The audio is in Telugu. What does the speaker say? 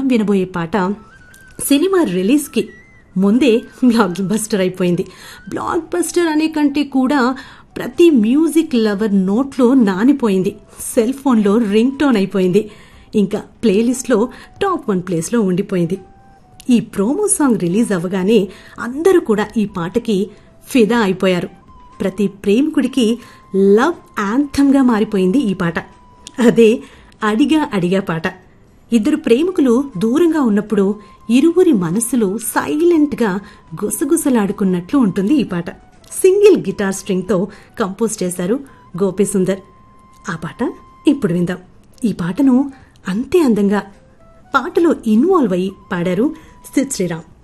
వినబోయే పాట సినిమా రిలీజ్కి ముందే బ్లాక్ బస్టర్ అయిపోయింది బ్లాక్ బస్టర్ అనే కంటే కూడా ప్రతి మ్యూజిక్ లవర్ నోట్లో నానిపోయింది సెల్ ఫోన్లో రింగ్ టోన్ అయిపోయింది ఇంకా ప్లేలిస్ట్లో టాప్ వన్ ప్లేస్లో ఉండిపోయింది ఈ ప్రోమో సాంగ్ రిలీజ్ అవ్వగానే అందరూ కూడా ఈ పాటకి ఫిదా అయిపోయారు ప్రతి ప్రేమికుడికి లవ్ యాంథమ్గా మారిపోయింది ఈ పాట అదే అడిగా అడిగా పాట ఇద్దరు ప్రేమికులు దూరంగా ఉన్నప్పుడు ఇరువురి మనసులు సైలెంట్గా గుసగుసలాడుకున్నట్లు ఉంటుంది ఈ పాట సింగిల్ గిటార్ స్ట్రింగ్తో కంపోజ్ చేశారు గోపి సుందర్ ఆ పాట ఇప్పుడు విందాం ఈ పాటను అంతే అందంగా పాటలో ఇన్వాల్వ్ అయి పాడారు సిద్ శ్రీరామ్